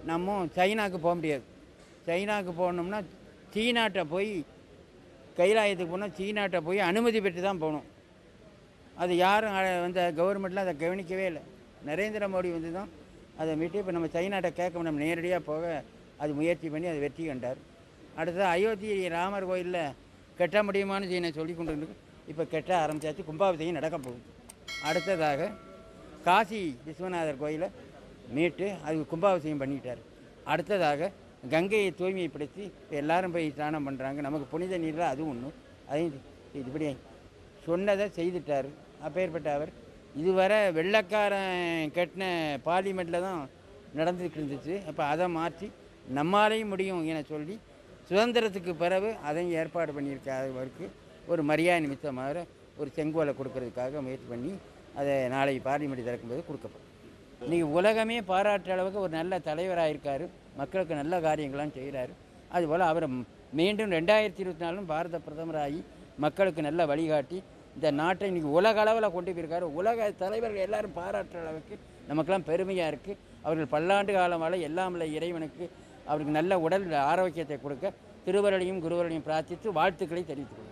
நம்ம சைனாக்கு போக முடியாது சைனாக்கு போகணும்னா சீனாட்ட போய் கைலாயத்துக்கு போனால் சீனாட்ட போய் அனுமதி பெற்று தான் போகணும் அது யாரும் அ- வந்து கவர்மெண்ட்லாம் அதை கவனிக்கவே இல்லை நரேந்திர மோடி வந்து தான் அதை மீட்டு இப்போ நம்ம சைனாட்ட கேட்க நம்ம நேரடியாக போக அது முயற்சி பண்ணி அது வெற்றி கண்டார் அடுத்தது அயோத்தி ராமர் கோயிலில் கட்ட முடியுமான்னு சீனை சொல்லி கொண்டு இருக்கு இப்போ கட்ட ஆரம்பிச்சாச்சு கும்பாபிஷேகம் நடக்க போகுது அடுத்ததாக காசி விஸ்வநாதர் கோயிலை மீட்டு அது கும்பாபிஷேகம் பண்ணிட்டார் அடுத்ததாக கங்கையை தூய்மைப்படுத்தி இப்போ எல்லாரும் போய் ஸ்நானம் பண்ணுறாங்க நமக்கு புனித நீரில் அதுவும் ஒன்று அதையும் இதுபடி சொன்னதை செய்துட்டார் அப்பேற்பட்ட அவர் இதுவரை வெள்ளைக்காரன் கட்டின பார்லிமெண்ட்டில் தான் நடந்துக்கிட்டு இருந்துச்சு அப்போ அதை மாற்றி நம்மாலையும் முடியும் என சொல்லி சுதந்திரத்துக்கு பிறகு அதையும் ஏற்பாடு பண்ணியிருக்காதவருக்கு ஒரு மரியாதை நிமித்தமாக ஒரு செங்கோலை கொடுக்கறதுக்காக முயற்சி பண்ணி அதை நாளை பார்லிமெண்ட் திறக்கும்போது கொடுக்கப்படும் இன்றைக்கி உலகமே பாராட்டுற அளவுக்கு ஒரு நல்ல தலைவராக இருக்கார் மக்களுக்கு நல்ல காரியங்கள்லாம் செய்கிறாரு அதுபோல் அவர் மீண்டும் ரெண்டாயிரத்தி இருபத்தி நாலும் பாரத பிரதமராகி மக்களுக்கு நல்ல வழிகாட்டி இந்த நாட்டை இன்றைக்கி உலக அளவில் கொண்டு போயிருக்காரு உலக தலைவர்கள் எல்லாரும் பாராட்டுற அளவுக்கு நமக்கெல்லாம் பெருமையாக இருக்குது அவர்கள் பல்லாண்டு காலம் வாழ எல்லாம் உள்ள இறைவனுக்கு அவருக்கு நல்ல உடல் ஆரோக்கியத்தை கொடுக்க திருவருளையும் குருவரையும் பிரார்த்தித்து வாழ்த்துக்களை தெரிவித்துக் கொள்கிறேன்